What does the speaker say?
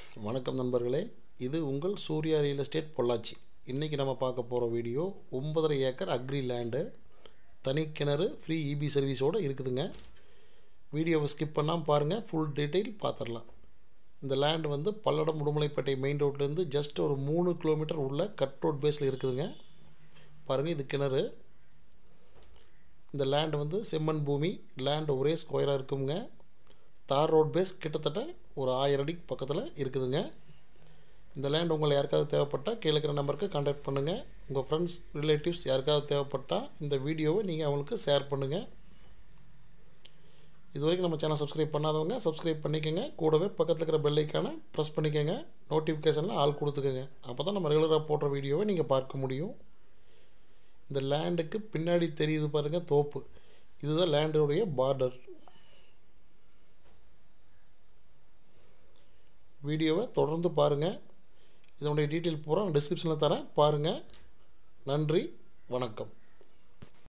வணக்கம் நண்பர்களே இது உங்கள் சூர்யா ரியல் எஸ்டேட் பொள்ளாச்சி இன்றைக்கி நம்ம பார்க்க போகிற வீடியோ ஒன்பதரை ஏக்கர் அக்ரி லேண்டு தனி கிணறு ஃப்ரீ இபி சர்வீஸோடு இருக்குதுங்க வீடியோவை ஸ்கிப் பண்ணாமல் பாருங்கள் ஃபுல் டீட்டெயில் பார்த்துடலாம் இந்த லேண்டு வந்து பல்லடம் உடுமலைப்பேட்டை மெயின் ரோட்லேருந்து ஜஸ்ட் ஒரு மூணு கிலோமீட்டர் உள்ள கட் ரோட் பேஸில் இருக்குதுங்க பாருங்கள் இது கிணறு இந்த லேண்டு வந்து செம்மண் பூமி லேண்டு ஒரே ஸ்கொயராக இருக்குங்க தார் ரோட் பேஸ் கிட்டத்தட்ட ஒரு ஆயிரம் அடி பக்கத்தில் இருக்குதுங்க இந்த லேண்ட் உங்களை யாருக்காவது தேவைப்பட்டால் கீழே இருக்கிற நம்பருக்கு கான்டாக்ட் பண்ணுங்கள் உங்கள் ஃப்ரெண்ட்ஸ் ரிலேட்டிவ்ஸ் யாருக்காவது தேவைப்பட்டால் இந்த வீடியோவை நீங்கள் அவங்களுக்கு ஷேர் பண்ணுங்கள் இது வரைக்கும் நம்ம சேனல் சப்ஸ்கிரைப் பண்ணாதவங்க சப்ஸ்கிரைப் பண்ணிக்கோங்க கூடவே பக்கத்தில் இருக்கிற பெல் ஐக்கானை ப்ரெஸ் பண்ணிக்கோங்க நோட்டிஃபிகேஷனில் ஆள் கொடுத்துக்கோங்க அப்போ தான் நம்ம ரெகுலராக போடுற வீடியோவை நீங்கள் பார்க்க முடியும் இந்த லேண்டுக்கு பின்னாடி தெரியுது பாருங்கள் தோப்பு இதுதான் லேண்டுடைய பார்டர் வீடியோவை தொடர்ந்து பாருங்கள் இதனுடைய டீட்டெயில் பூரா டிஸ்கிரிப்ஷனில் தரேன் பாருங்கள் நன்றி வணக்கம்